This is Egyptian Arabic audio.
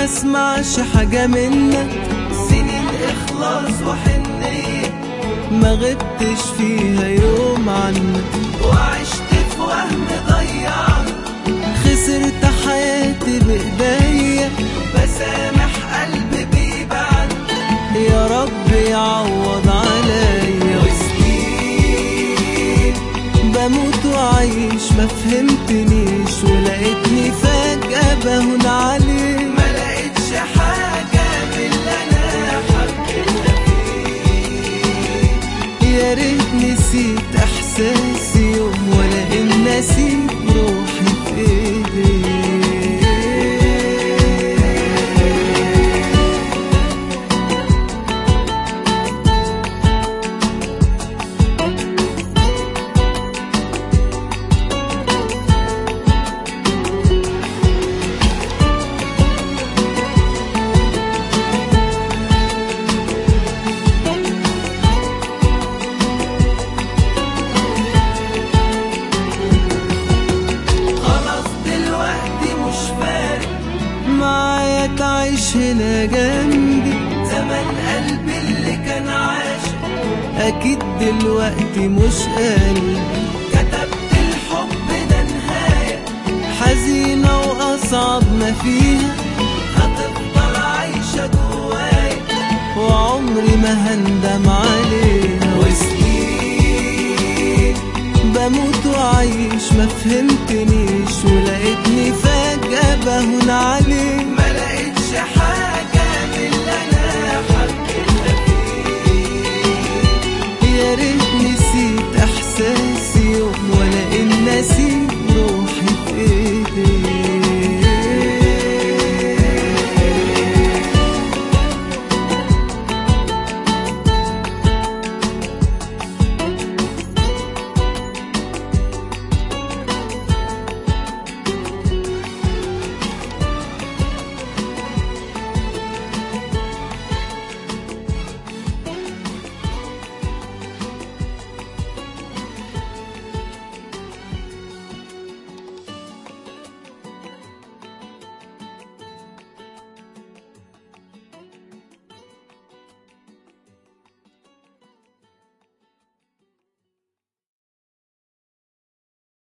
ما اسمعش حاجة منك سنين اخلاص وحنية ما غبتش فيها يوم عنك وعشت في وهم ضيعني خسرت حياتي بايديا بسامح قلبي بيبعد يا رب يعوض عليا وسنين بموت وعايش ما فهمتنيش ولقيتني فجأة بهون عليك ما لقيتش حاجة من اللي أنا حبيتها فيك يا ريت نسيت إحساسي يوم ولا إن نسيت روحي في إيديك خلاص دلوقتي مش فارق معايا تعيش هنا جنبي زمان قلبي اللي كان عاشق اكيد دلوقتي مش قلبي كتبت الحب ده نهاية حزينة واصعب ما فيها هتفضل عايشة جوايا وعمري ما هندم عليها وسنين بموت وعايش ما فهمتنيش ولقيتني فجأة بهون عليك